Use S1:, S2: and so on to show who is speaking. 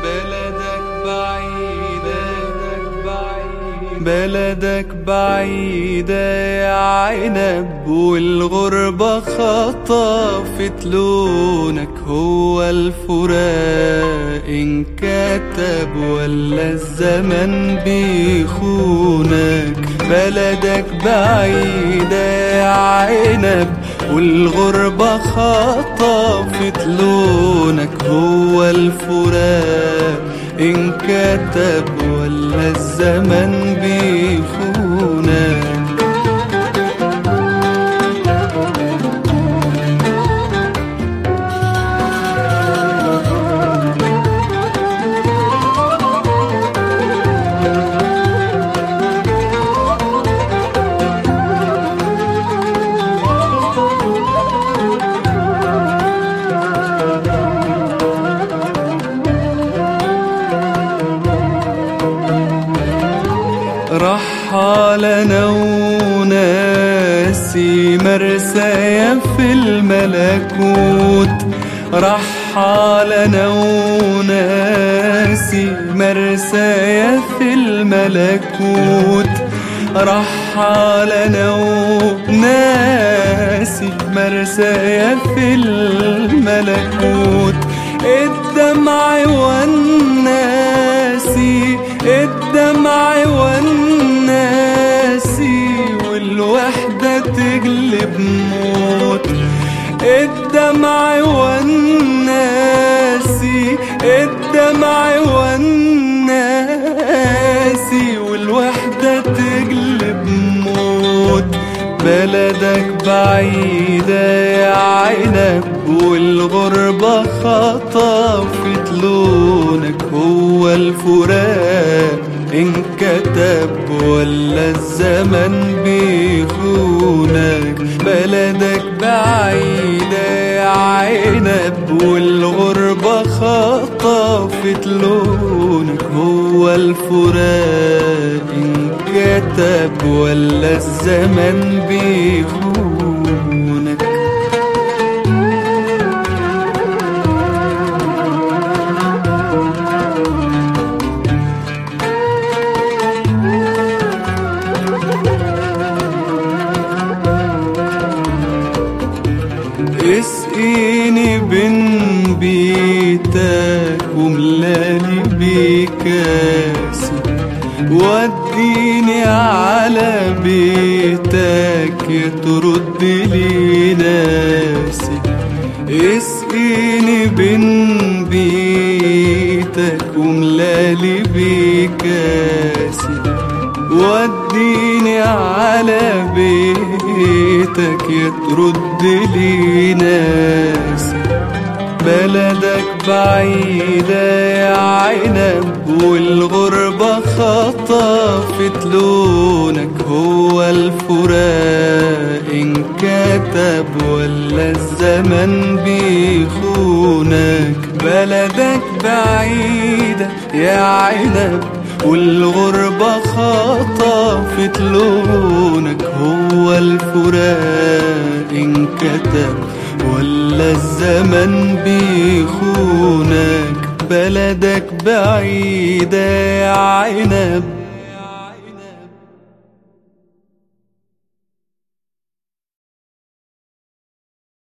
S1: بلدك بعيدة بلدك بعيدة يا عنب والغربة خطفت لونك هو الفراق انكتب ولا الزمن بيخونك بلدك بعيدة يا عنب والغربة خطفت لونك هو الفراق انكتب ولا الزمن بيخونك رحالنا وناسي مرسايا في الملكوت رحالنا وناسي مرسايا في الملكوت رحالنا وناسي مرسايا في الملكوت الدمع والناسي الدمع والناسي والوحدة تقلب موت الدمع والناسي الدمع والناسي والوحدة تقلب موت بلدك بعيدة يا عنب والغربة خطفت لونك هو الفراق انكتب ولا الزمن بيخونك بلدك بعيدة يا عنب والغربة خطفت لونك هو الفراق انكتب ولا الزمن بيخونك اسقيني بين بيتك وملالي بكاسي وديني على بيتك ترد لي ناسي اسقيني بين بيتك وملالي بكاسي وديني على بيتك ترد لي ناس بلدك بعيدة يا عنب والغربة خطفت لونك هو الفراق انكتب ولا الزمن بيخونك بلدك بعيدة يا عنب والغربة خطفت لونك هو الفراق انكتب ولا الزمن بيخونك بلدك بعيدة يا عنب